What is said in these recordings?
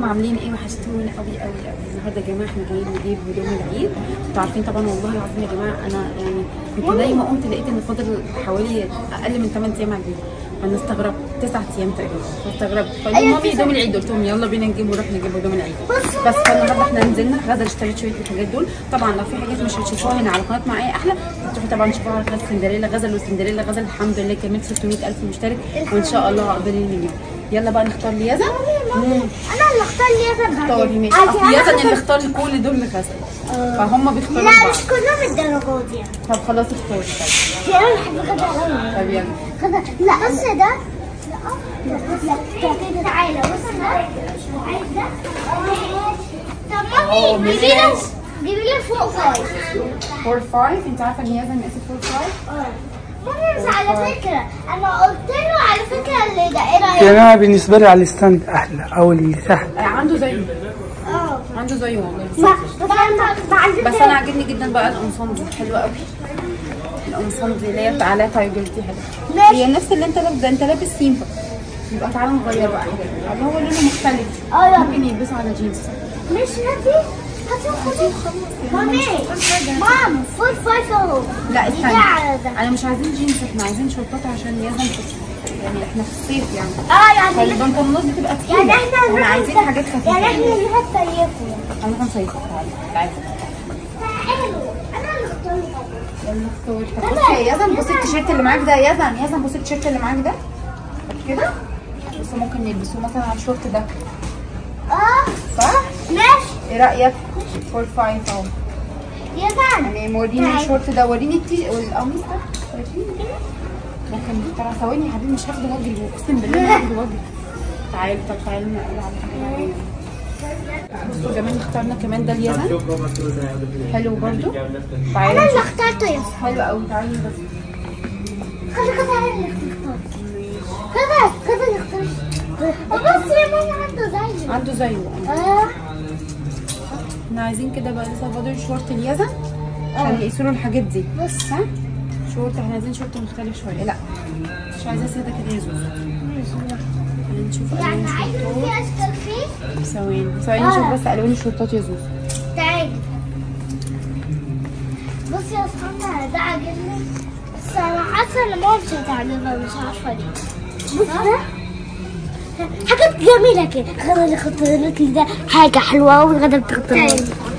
عاملين ايه وحشتوني قوي قوي قوي النهارده يا جماعه احنا جايين نجيب هدوم العيد انتوا عارفين طبعا والله العظيم يا جماعه انا يعني كنت نايمه قمت لقيت ان فاضل حوالي اقل من 8 ايام على العيد فانا استغربت 9 ايام تقريبا فاستغربت فقالوا أيوة، مامي تسعة. هدوم العيد قلت لهم يلا بينا نجيب ونروح نجيب هدوم العيد بص. بس فالنهارده احنا نزلنا غزل اشتريت شويه من الحاجات دول طبعا لو في حاجات مش هتشوفوها هنا على قناه معايا احلى بتروحوا طبعا تشوفوها على قناه سندريلا غزل وسندريلا غزل الحمد لله كملت 600000 مشترك وان شاء الله قادرين نجيب يلا بقى نختار ليازا مم. انا اللي اختار ليزن اختاري ماشي اصل يزن اللي اختار كل دول لغزل فهم بيختاروا لا بعض مش كلهم الدرجات دي طب خلاص اختاري طيب يا انا بحب كده قوي طب يلا كده لا بص ده لا لا لا تعالى بص ده عايز ده طب أوه، مامي جيبي له ماشي. جيبي له فوق فايف 4 5 انت عارفه ان يزن مقاس 4 5 اه مامي بس على فكرة انا قلت له على فكرة اللي ده ايه يا رأيك؟ جماعة بالنسبة لي على الستاند أحلى أو السهل عنده زيه اه عنده زيه والله ما بس انا ما عنديش بس انا عاجبني جدا بقى القمصان دي حلوه قوي القمصان دي اللي هي عليها تايجر دي حلوه ماشي. هي نفس اللي انت لابس ده انت لابس سيمبا يبقى تعالى نغير بقى حاجه اللي هو لونه مختلف اه يلا. ممكن يلبسه على جينز مش هاتي هاتي خدي مامي مام فول فايف اهو لا دي استنى على ده انا مش عايزين جينز احنا عايزين شورتات عشان يزن في يعني احنا في الصيف يعني اه يعني فالبنطلونات بتبقى تقيله يعني احنا احنا نروح عايزين نصيف. حاجات خفيفه يعني احنا نروح نصيفه هنروح نصيف تعالى تعالى حلو انا اللي اخترت يلا اختار طب بصي يا يزن بصي التيشيرت اللي معاك ده يا يزن يزن بصي التيشيرت اللي معاك ده كده بس ممكن نلبسه مثلا على الشورت ده اه صح؟ ماشي ايه رايك؟ فور فايف اهو يا زلمه يعني وريني تعالي. الشورت ده وريني التي والقميص ده وريني. ممكن ترى ثواني يا حبيبي مش هاخده واجري اقسم بالله ما هاخده واجري تعالي طب تعالي نقل على بصوا كمان اخترنا كمان ده اليزن حلو برضو انا تعالي اللي نشوف. اخترته يا حلو قوي تعالي بس خلي كده انا اللي اخترته كده كده اللي اخترته بص يا ماما عنده زيه عنده زيه اه احنا عايزين كده بقى لسه فاضل شورت اليزن عشان يقيسوا له الحاجات دي بص ها شورت احنا عايزين شورت مختلف شويه لا مش عايزاه ساده كده يا زوزو خلينا نشوف يعني الوان عايزه شورتات في اشكال فيه ثواني ثواني نشوف بس الوان الشورتات يا زوزو تعالي بص يا اسطى ده عاجبني بس انا حاسه ان ماما مش هتعجبها مش عارفه ليه بص ده حاجات جميله كده غدا اللي خطرت لي ده حاجه حلوه قوي غدا بتخطر لي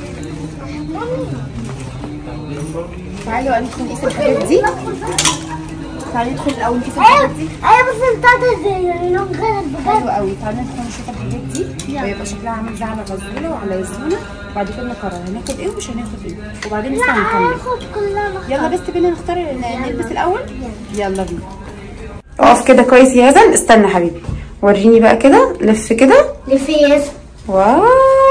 تعالوا بقى ندخل نقيس الحاجات دي تعالي ندخل الاول نقيس الحاجات ايوه دي ايوه بس بتاعت زي لون غدا بجد حلو قوي تعالي ندخل نشوف الحاجات دي ويبقى شكلها عامل زي على غزاله وعلى يزونه وبعد كده نقرر هناخد ايه ومش هناخد ايه وبعدين لسه لا هنكمل هاخد كلها يلا بس بينا نختار ن- نلبس الاول يلا بينا اقف كده كويس يا يزن استنى حبيبي وريني بقى كده لف كده لفيس واو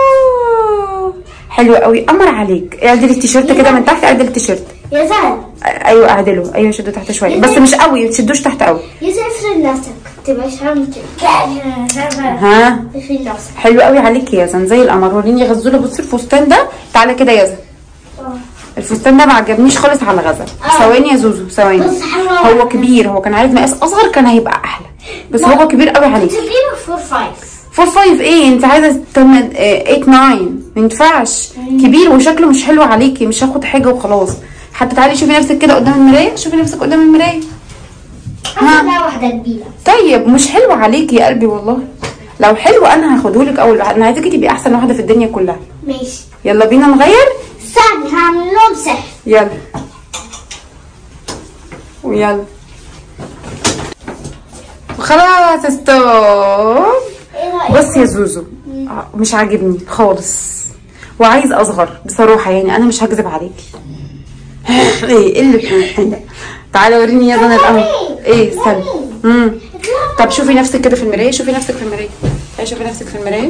حلو قوي قمر عليك اعدل التيشيرت كده من تحت اعدل التيشيرت يا زلمه ايوه اعدله ايوه شده تحت شويه بس مش قوي ما تشدوش تحت قوي يا زلمه افرد نفسك تبقى شرمت ها افرد نفسك حلو قوي عليك يا يزن زي القمر وريني يا غزوله بصي الفستان ده تعالى كده يا يزن الفستان ده ما عجبنيش خالص على غزل ثواني يا زوزو ثواني بص حلو هو كبير هو كان عايز مقاس اصغر كان هيبقى احلى بس هو كبير قوي عليك تجيبه فور فايف فور فايف ايه انت عايزه 8 8 9 ما ينفعش كبير وشكله مش حلو عليكي مش هاخد حاجه وخلاص حتى تعالي شوفي نفسك كده قدام المرايه شوفي نفسك قدام المرايه حاسه انها واحده كبيره طيب مش حلو عليكي يا قلبي والله لو حلو انا هاخدهولك اول واحد انا عايزاكي تبقي احسن واحده في الدنيا كلها ماشي يلا بينا نغير استني هعمل لهم سحر يلا ويلا وخلاص ستوب ايه رايك بص يا زوزو آه، مش عاجبني خالص وعايز اصغر بصراحه يعني انا مش هكذب عليكي ايه ايه اللي ده تعالى وريني يا زنا الاول ايه استنى امم طب شوفي نفسك كده في المرايه شوفي نفسك في المرايه تعالي شوفي نفسك في المرايه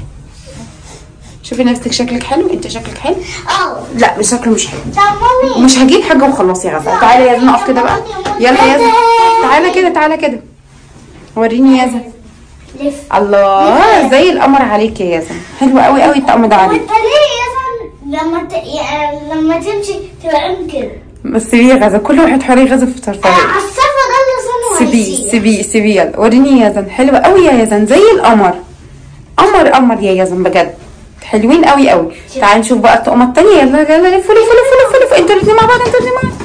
شوفي نفسك شكلك حلو انت شكلك حلو اه لا مش شكله مش حلو طب مامي مش هجيب حاجه وخلاص يا غزل تعالى يا زن اقف كده بقى يلا يا زن تعالى كده تعالى كده وريني يا زن لف الله زي القمر عليك يا يزن حلو قوي قوي الطقم ده عليك وانت ليه يا زلمه لما ت... يا- لما تمشي تبقى عامل كده بس سيبيه يا غزل كل واحد حر يغزل في آه، طرفه على الصفه ده اللي صنعه سيبيه سيبيه سيبيه يلا وريني يا يزن حلو قوي يا يزن زي القمر قمر قمر يا يزن بجد حلوين قوي قوي تعالي نشوف بقى الطقمه التانية يلا يلا فلو فلو فلو فلو انتوا الاثنين مع بعض انتوا الاثنين مع بعض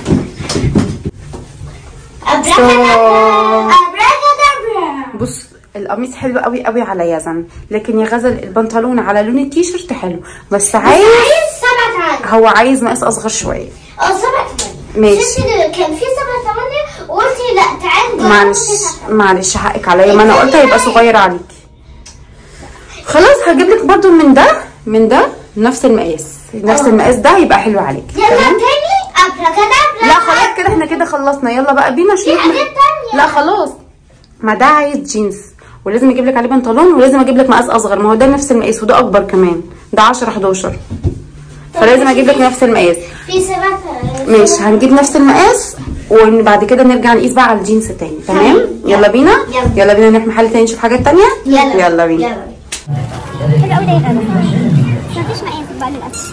ابراكادابرا ابراكادابرا بص القميص حلو قوي قوي على يزن لكن يا غزل البنطلون على لون التيشيرت حلو بس عايز عايز سبع ثواني هو عايز مقاس اصغر شويه اه سبع ثواني ماشي. شفتي كان في سبع ثواني وقلتي لا تعالي نجرب معلش تسع. معلش حقك عليا ما انا قلت هيبقى صغير عليكي خلاص هجيب لك برضو من ده من ده نفس المقاس نفس اه. المقاس ده هيبقى حلو عليكي يلا تمام تاني ابراكادابرا لا خلاص كده احنا كده خلصنا يلا بقى بينا عشان في احنا حاجات تانية. لا خلاص ما ده عايز جينز ولازم اجيب لك عليه بنطلون ولازم اجيب لك مقاس اصغر ما هو ده نفس المقاس وده اكبر كمان ده 10 11 فلازم اجيب لك نفس المقاس في سبع ثواني ماشي هنجيب نفس المقاس وبعد كده نرجع نقيس بقى على الجينز تاني تمام تمام. يلا بينا يلا. يلا بينا نروح محل تاني نشوف حاجات تانية يلا يلا بينا حلو قوي ده يبقى مفيش مقاس بقى للاسف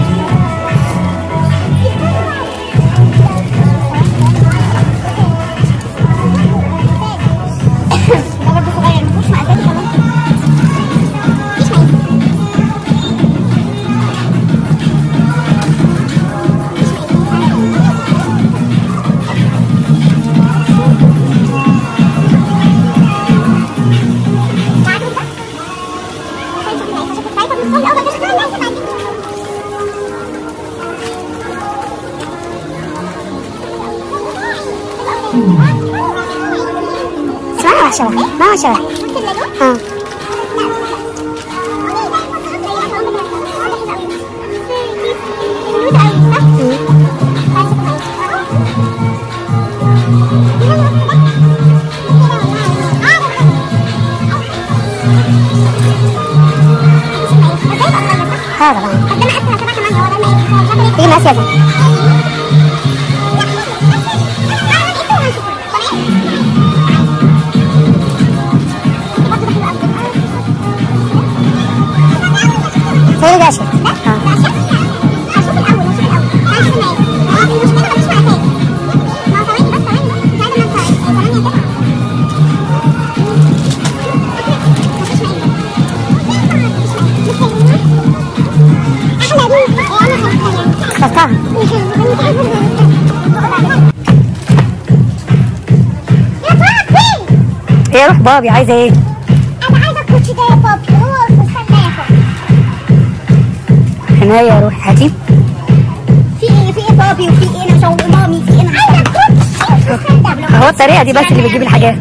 ده برضه صغير مفيش مقاسات كمان مفيش مقاس اسمها عشرة ما عشرة ها هذا في ناس يا فين جاشي اخترتها ايه روح بابي عايزه ايه انا عايزه الكوتشي ده يا بابي روح استنى يا بابي عناية روح هاتي في ايه في ايه بابي وفي ايه انا وشو مامي في ايه انا عايزه الكوتشي استنى اهو الطريقة دي بس اللي بتجيب الحاجات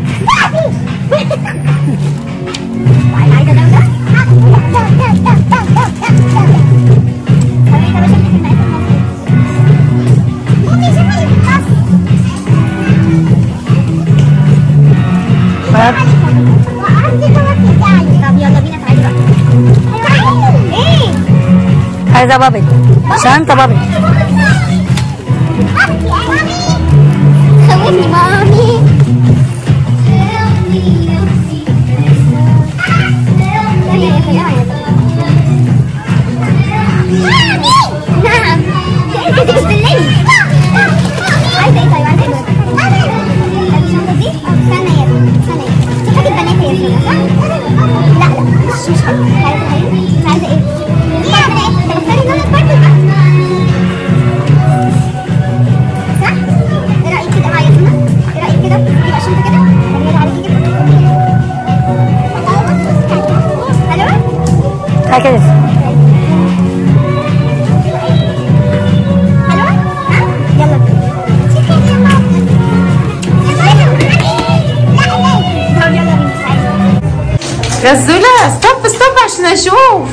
عايزه ده وده ده ده ده ده ده ده ده خليني طب اشوف لك المقاس المظبوط ممكن شوفي القص وعندي كمان بتاعي طب يلا بينا تعالي بقى تعالي ايه عايزة بابي شنطة بابي خوفني مامي نعم انت تستنيني عايزه ايه طيب عايزه ايه طب الشنطه دي استنى يا استنى يا دي حاجه بنات يا سيدي صح؟ لا لا مش مش حلو عايزه ايه؟ مش عايزه ايه؟ دي يا بنات طب اختاري لون البرد بقى صح؟ ايه رأيك كده معايا سنة؟ ايه رأيك كده؟ يبقى شنطة كده؟ طب يلا عليكي كده حلوة؟ هاي كده حلوة؟ ها؟ يلا شوفي يا ماما طب يلا بينا تعالي غزولة ستوب ستوب عشان اشوف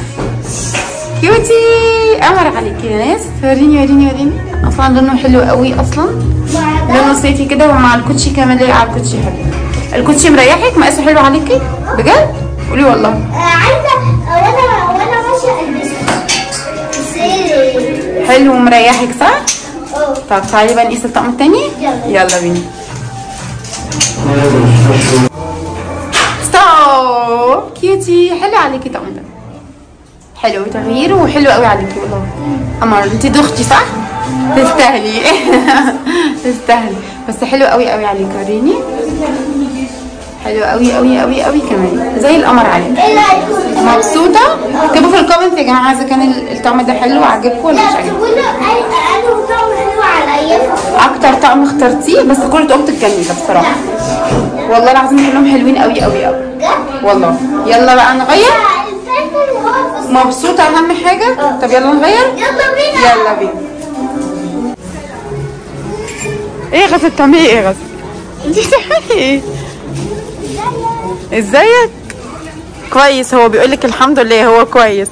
كيوتي قمر عليكي يا ناس وريني وريني وريني اصلا لونه حلو قوي اصلا لونه صيفي كده ومع الكوتشي كمان لايق على الكوتشي حلو الكوتشي مريحك مقاسه حلو عليكي بجد قولي والله آه، عايزة وانا وانا ماشية البسه بس ايه حلو ومريحك صح اه طب تعالي بقى نقيس الطقم التاني يلا. يلا بينا ستوب كيوتي حلو عليكي طقم ده حلو تغيير وحلو قوي عليكي والله قمر انت دختي صح تستاهلي تستاهلي بس حلو قوي قوي عليكي وريني حلو قوي قوي قوي قوي كمان زي القمر عليك ايه رايكم؟ مبسوطه اكتبوا في الكومنت يا جماعه اذا كان الطعم ده حلو وعجبكم ولا مش لا عاجبكم تقولوا انا طعم حلو على ايامكم اكتر طقم اخترتيه بس كل طقم الجميله بصراحه والله العظيم كلهم حلوين قوي قوي قوي بجد؟ والله يلا بقى نغير الفلفل اللي هو في مبسوطه اهم حاجه طب يلا نغير يلا بينا يلا بينا ايه غزل بتعملي ايه يا غزل انت بتعملي ايه ازيك كويس هو بيقولك الحمد لله هو كويس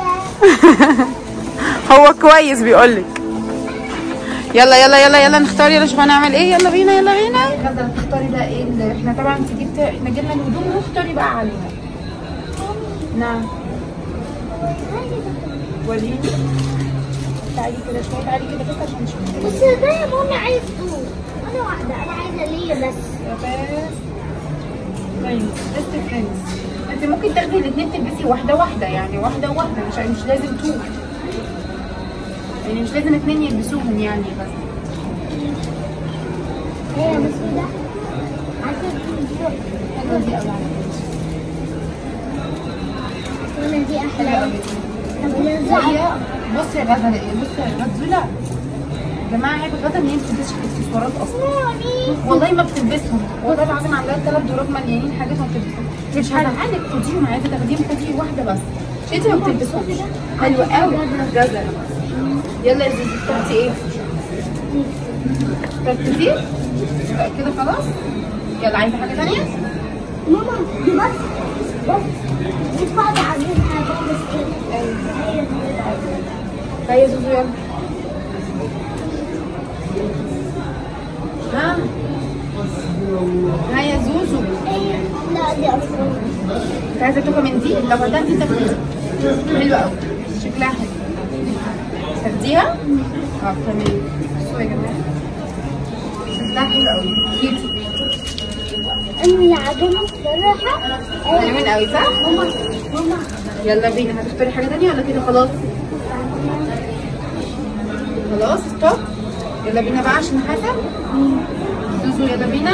هو كويس بيقولك يلا يلا يلا يلا نختار يلا شوف هنعمل ايه يلا بينا يلا بينا غزل تختاري بقى ايه اللي احنا طبعا انت جبت احنا جبنا الهدوم واختاري بقى عليها نعم وريني تعالي كده شويه تعالي كده بس عشان نشوف بس ده يا ماما عايز طول انا واحده انا عايزه ليا بس فريندز بيست فريندز انت ممكن تاخدي الاثنين تلبسي واحده واحده يعني واحده واحده مش مش لازم تو يعني مش لازم اثنين يلبسوهم يعني بس هي بس ده عايزه تكون حلوه دي قوي وانا دي احلى طب هي نرجع بصي يا غزل بصي يا غزوله يا جماعه عيب غزل ان هي ما بتلبسش اكسسوارات اصلا والله ما بتلبسهم والله العظيم عندها ثلاث دولاب مليانين حاجات ما بتلبسهم مش هزعلك خديهم عايزه تاخديهم خدي واحده بس مش انت ما بتلبسهمش حلو قوي جزر يلا يا زيزي اخترتي ايه؟ اخترتي دي؟ بقى كده خلاص؟ يلا عايزه حاجه ثانيه؟ ماما دي بس بس دي فاضي عاملينها بس كده تعالي يا زوزو يلا ها ها يا زوزو لا دي اصلا انت عايزه توكه من دي لو هتاخدي تاخدي دي حلوه قوي شكلها حلو تاخديها؟ اه تمام بصوا يا جماعه شكلها حلو قوي كيوتي انا اللي عجبني الصراحه حلوين قوي صح؟ ماما ماما يلا بينا هتختاري حاجه تانية ولا كده خلاص؟ خلاص ستوب يلا بينا بقى عشان حسب زوزو يلا بينا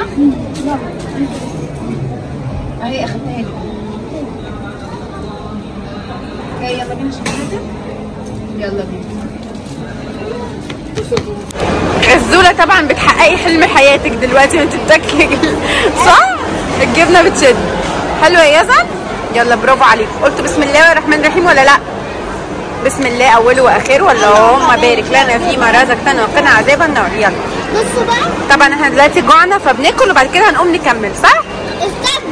اهي اخدتها لي اوكي يلا بينا عشان حسب يلا بينا الزولة طبعا بتحققي حلم حياتك دلوقتي وانت بتاكلي صح؟ الجبنة بتشد حلوة يا يزن؟ يلا برافو عليك قلت بسم الله الرحمن الرحيم ولا لا؟ بسم الله اوله واخره اللهم بارك لنا فيما رزقتنا وقنا عذاب النار يلا بصوا بقى طبعا احنا دلوقتي جوعنا فبناكل وبعد كده هنقوم نكمل صح؟ استنى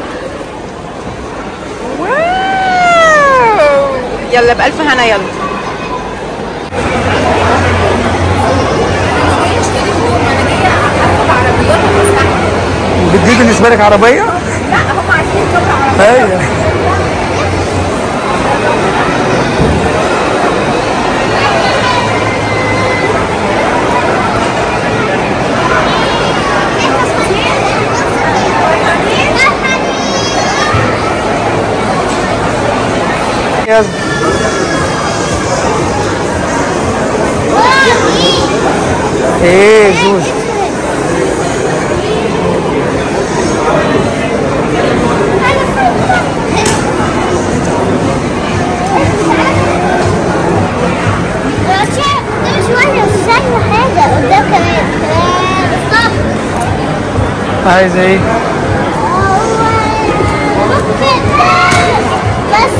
واو يلا بألف هنا يلا دي بالنسبه لك عربيه؟ لا هم عايزين يركبوا عربية ايوه يلا ايه زوز شوية استنى حاجة قدام كمان ستوب عايزه ايه؟ ممكن بس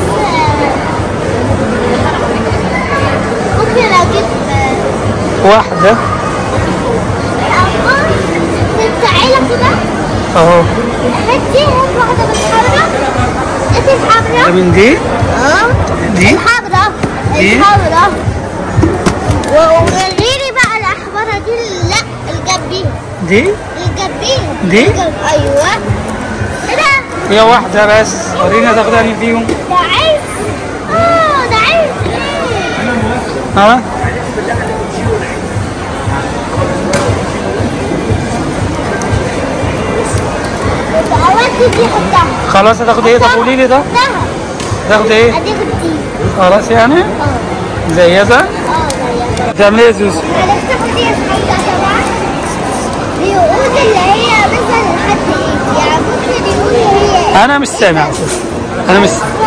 ممكن اجيب واحده الأخبار تعالى كده اهو هات دي هات واحدة بالحمراء انت ده الحمراء من دي اه دي الحمراء دي؟ الحمراء ووريني بقى الأحمرة دي لا الجنبيها دي الجنبيها دي؟ الجنب- ايوه ايه ده؟ هي واحده بس ورينا تاخدها مين فيهم ده عايز اه ده عايز ايه؟ ها اودي دي حطها خلاص هتاخد ايه طب قولي لي ده حطها تاخد ايه ادي دي خلاص يعني اه زي ده اه زيها بتعمل ايه يا زوزو هنفتح دي حاجة طبعا بيقول اللي هي مثلا لحد ايدي يعني ممكن يقول هي انا مش سامع اساسا انا مش